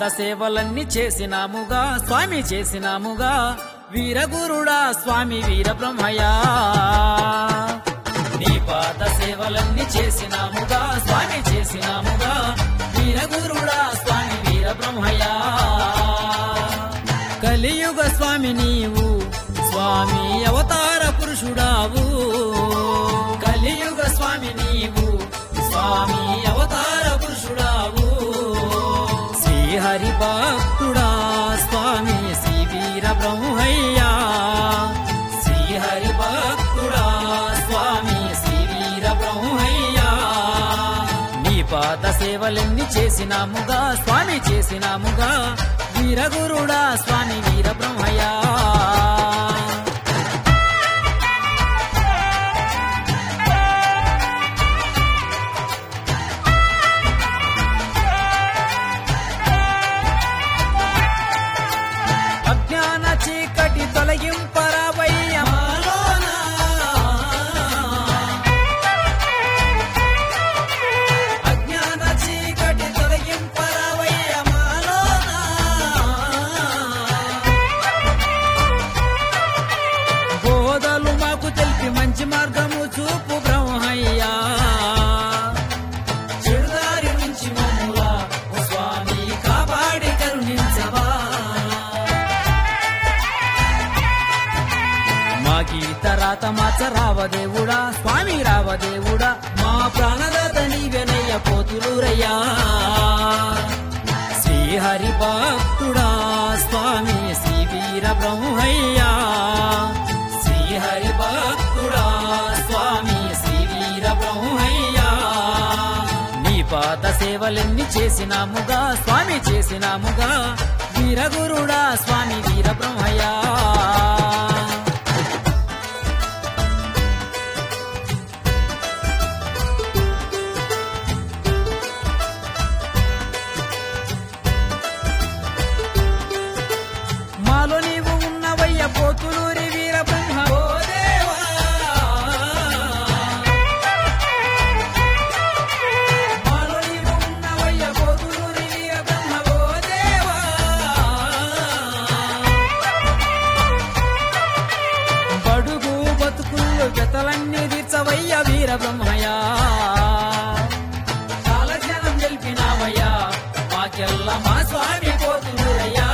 సేవలన్నీ చేసినాముగా స్వామి చేసినాముగా వీరగురుడా స్వామి వీర బ్రహ్మయ్యా నీ పాద సేవలన్నీ చేసినాముగా స్వామి చేసినాముగా వీరగురుడా స్వామి వీర బ్రహ్మయ్యా కలియుగ స్వామి నీవు స్వామి అవతార పురుషుడావు కలియుగ స్వామి నీవు స్వామి అవతార పురుషుడావు శ్రీహరి భక్తుడా స్వామి శ్రీ వీర బ్రహ్మయ్యా శ్రీహరి భక్తుడా స్వామి శ్రీ వీర బ్రహ్మయ్యా నీ పాద సేవలెన్ని చేసినాముగా స్వామి చేసినాముగా వీరగురుడా స్వామి వీర బ్రహ్మయ్యా అజ్ఞాన చీకటి తొలగింపరావయ్య మాలోనా. అజ్ఞాన చీకటి తొలగింపరావయ్య మాలోనా. బోధలు మాకు తెలిపి మంచి మార్గము చూపు బ్రహ్మయ్యా చెడుదారి నుంచి మమ్ములా ఓ స్వామి కాపాడి కరుణించవా మా గీత రాత మాచ రావదేవుడా స్వామి రావదేవుడా మా ప్రాణదాత నీవెనయ్య పోతులూరయ్యా శ్రీహరి భక్తుడా స్వామి శ్రీ వీర బ్రహ్మయ్యా శ్రీహరి భక్తుడా స్వామి శ్రీ వీర బ్రహ్మయ్యా నీ పాద సేవలెన్ని చేసినాముగా స్వామి చేసినాముగా వీరగురుడా స్వామి వీర బ్రహ్మయ్యా మాలో నీవు ఉన్నవయ్య పోతులూరి వీర బ్రహ్మ ఓ దేవా. మాలో నీవు ఉన్నవయ్య పోతులూరి వీర బ్రహ్మ ఓ దేవా. బడుగు బతుకులు జతలన్నీ తీర్చవయ్య వీర బ్రహ్మయ్యా చాలా జనం గెలిపినావయ్యా మాకెల్ల మా స్వామి పోతులూరయ్యా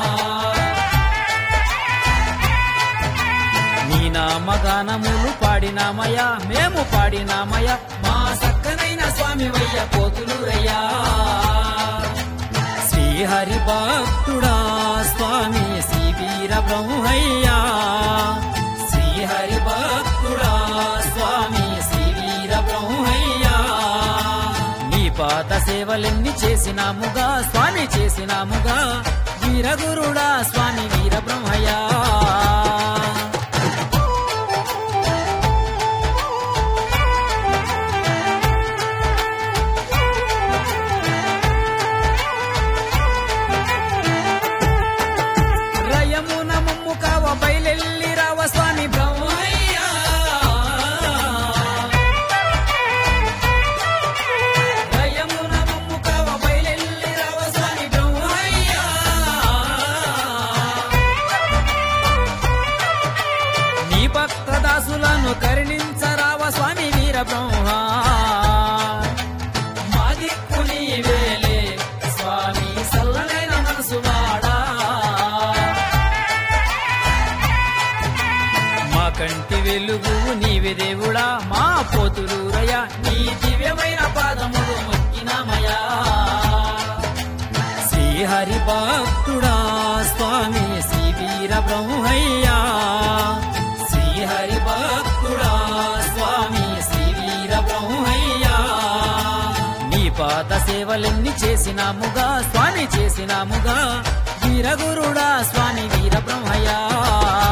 నీ నామగానములు పాడినామయ్యా మేము పాడినామయ్యా మా సక్కనైన స్వామి వయ్య పోతులురయ్యా శ్రీహరి భక్తుడా స్వామి శ్రీ వీర బ్రహ్మయ్యా శ్రీహరి భక్తుడా స్వామి శ్రీ వీర బ్రహ్మయ్యా నీ పాద సేవలెన్ని చేసినాముగా స్వామి చేసినాముగా వీరగురుడా స్వామి వీర బ్రహ్మయ్యా రయమున మమ్ము కావ బయలెల్లి రావ స్వామి బ్రహ్మయ్యా రయమున మమ్ము కావ బయలెల్లి రావ స్వామి బ్రహ్మయ్యా నీ భక్త దాసులను కరుణించరావ స్వామి వీర బ్రహ్మ మా దిక్కు నీవేలే స్వామి సల్లనైన మనసు వాడా మా కంటి వెలుగు నీవే దేవుడా మా పోతులూరయ్య నీ దివ్యమైన పాదములు మొక్కినామయ్యా శ్రీహరి భక్తుడా స్వామి శ్రీ వీర బ్రహ్మయ్యా శ్రీహరి భక్తుడా స్వామి శ్రీ వీర బ్రహ్మయ్యా నీ పాద సేవలెన్ని చేసినాముగా స్వామి చేసినాముగా వీరగురుడా స్వామి వీర బ్రహ్మయ్యా